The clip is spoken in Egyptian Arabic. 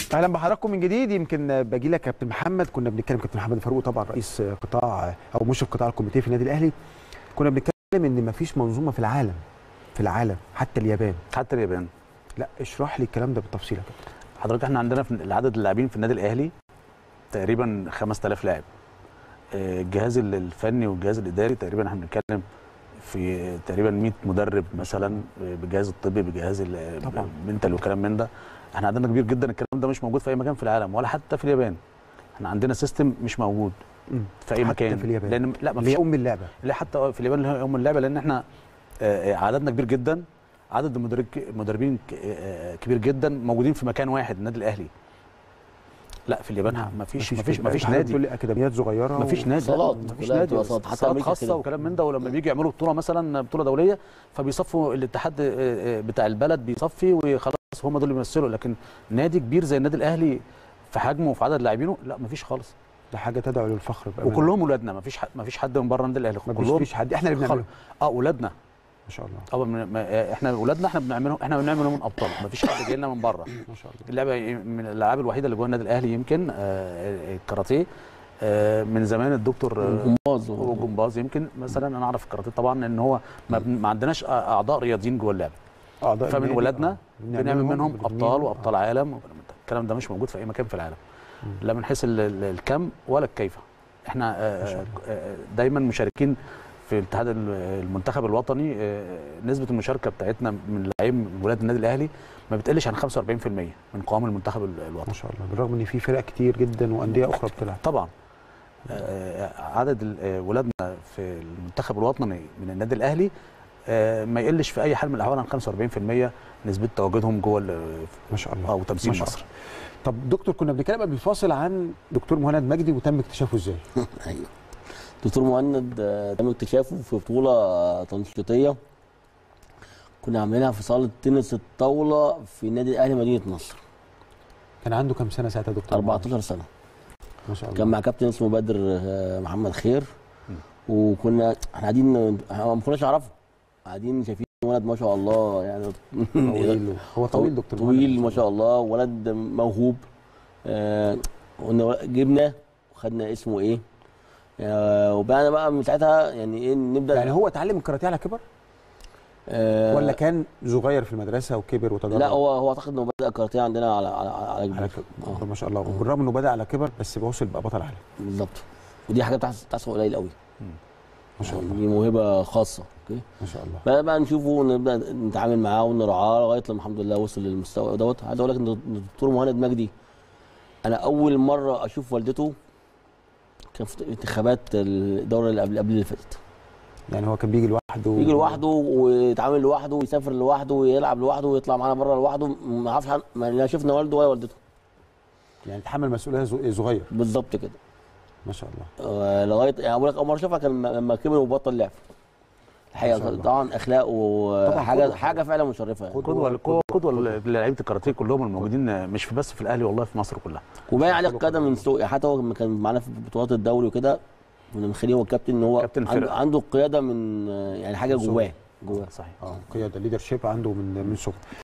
اهلا بحضراتكم من جديد يمكن باجي لك كابتن محمد كنا بنتكلم كابتن محمد فاروق طبعا رئيس قطاع او مشرف قطاع الكوميتيه في النادي الاهلي كنا بنتكلم ان مفيش منظومه في العالم في العالم حتى اليابان حتى اليابان لا اشرح لي الكلام ده بالتفصيل يا كابتن حضرتك احنا عندنا في عدد اللاعبين في النادي الاهلي تقريبا 5000 لاعب آه، الجهاز الفني والجهاز الاداري تقريبا احنا بنتكلم في تقريبا 100 مدرب مثلا بالجهاز الطبي بجهاز طبعاً. المنتال وكلام من ده احنا عندنا كبير جدا الكلام ده مش موجود في اي مكان في العالم ولا حتى في اليابان احنا عندنا سيستم مش موجود مم. في اي حتى مكان في اليابان. لان لا ما اللي هي فيش ام اللعبه لا حتى في اليابان اللي هي ام اللعبه لان احنا آه، آه، عددنا كبير جدا عدد المدرب المدربين ك- آه، آه، كبير جدا موجودين في مكان واحد النادي الاهلي لا في اليابان ما فيش ما فيش ما فيش حضرتك نادي بتقول لي اكاديميات صغيره ما فيش نادي صالات. ما فيش كلها نادي بتبقى صالات. حتى صالات أمريكا خاصه كده. وكلام من ده ولما بيجي يعملوا بطوله مثلا بطوله دوليه فبيصفوا الاتحاد آه، آه، بتاع البلد بيصفي وخلاص هم دول اللي بيمثلوا لكن نادي كبير زي النادي الاهلي في حجمه وفي عدد لاعبينه لا ما فيش خالص ده حاجه تدعو للفخر بأمانة. وكلهم ولادنا ما فيش ما فيش حد من بره النادي الاهلي ما كلهم فيش حد احنا اللي بنعمله اه ولادنا ما شاء الله اه من- ما- احنا اولادنا احنا بنعملهم احنا بنعملهم من ابطال ما فيش حد جاي لنا من بره ما شاء الله اللعبه من الالعاب الوحيده اللي جوه النادي الاهلي يمكن آه، الكاراتيه آه، من زمان الدكتور آه، جمباز وجمباز يمكن مثلا انا اعرف الكاراتيه طبعا ان هو ما, بن- ما عندناش اعضاء رياضيين جوه اللعبه اعضاء فمن النادي، ولادنا آه. بنعمل منهم بنبنيهم، ابطال آه. وابطال عالم وكلام من ده. الكلام ده مش موجود في اي مكان في العالم لا من حيث ال- ال- الكم ولا الكيفه احنا آه، ما شاء الله. آه، دايما مشاركين في اتحاد ال- المنتخب الوطني آه، نسبه المشاركه بتاعتنا من لعيب من ولاد النادي الاهلي ما بتقلش عن 45% من قوام المنتخب ال- ما الوطني شاء الله بالرغم ان في فرق كتير جدا وانديه اخرى بتلعب طبعا آه، عدد ال- آه، ولادنا في المنتخب الوطني من النادي الاهلي آه، ما يقلش في اي حال من الاحوال عن 45% نسبه تواجدهم جوه ال- ما شاء الله او ما تمثيل شاء مصر طب دكتور كنا بنتكلم قبل الفاصل عن دكتور مهند مجدي وتم اكتشافه ازاي ايوه دكتور مهند آه، تم اكتشافه في بطوله آه، تنشيطيه كنا عاملينها في صاله تنس الطاوله في النادي الاهلي مدينه نصر كان عنده كام سنه ساعتها يا دكتور 14 سنه ما شاء الله كان مع كابتن اسمه بدر آه، محمد خير وكنا احنا قاعدين إحنا ما كناش نعرفه قاعدين شايفين ولد ما شاء الله يعني طويل هو طويل دكتور طويل مهند. ما شاء الله ولد موهوب آه قلنا جبنا وخدنا اسمه ايه آه وبقى بقى من ساعتها يعني ايه نبدا يعني هو اتعلم الكاراتيه على كبر آه ولا كان صغير في المدرسه وكبر وتدرب لا هو هو اعتقد انه بدا كاراتيه عندنا على على على على كبير كبر ما شاء الله بالرغم انه بدا على كبر بس وصل بقى بطل عالم بالظبط ودي حاجه بتحصل بتحصل قليل قوي ما شاء الله دي موهبه خاصه اوكي ما شاء الله بقى, بقى نشوفه ونبدا نتعامل معاه ونرعاه لغايه لما الحمد لله وصل للمستوى دوت عايز اقول لك ان الدكتور مهند مجدي انا اول مره اشوف والدته كان في انتخابات الدوره اللي قبل قبل اللي فاتت يعني هو كان بيجي لوحده يجي لوحده ويتعامل لوحده ويسافر لوحده ويلعب لوحده ويطلع معانا بره لوحده ما اعرفش عن- ما لا شفنا والده ولا والدته يعني تحمل مسؤوليه ز- صغير بالظبط كده ما شاء الله آه، لغايه يعني بقول لك اول مره اشوفها كان لما كبر وبطل لعب ما شاء الحقيقه الله. طبعا اخلاقه طبعاً حاجه قدوة. حاجه فعلا مشرفه يعني قدوة. قدوه قدوة. قدوه قدوه للعيبه الكاراتيه كلهم الموجودين مش في بس في الاهلي والله في مصر كلها وباين عليه القدم من سوق حتى هو لما كان معانا في بطولات الدوري وكده كنا مخليه هو الكابتن ان هو كابتن عنده, الفرقة. عنده قياده من يعني حاجه من سوق. جواه جواه صحيح اه قياده ليدر شيب عنده من من صغره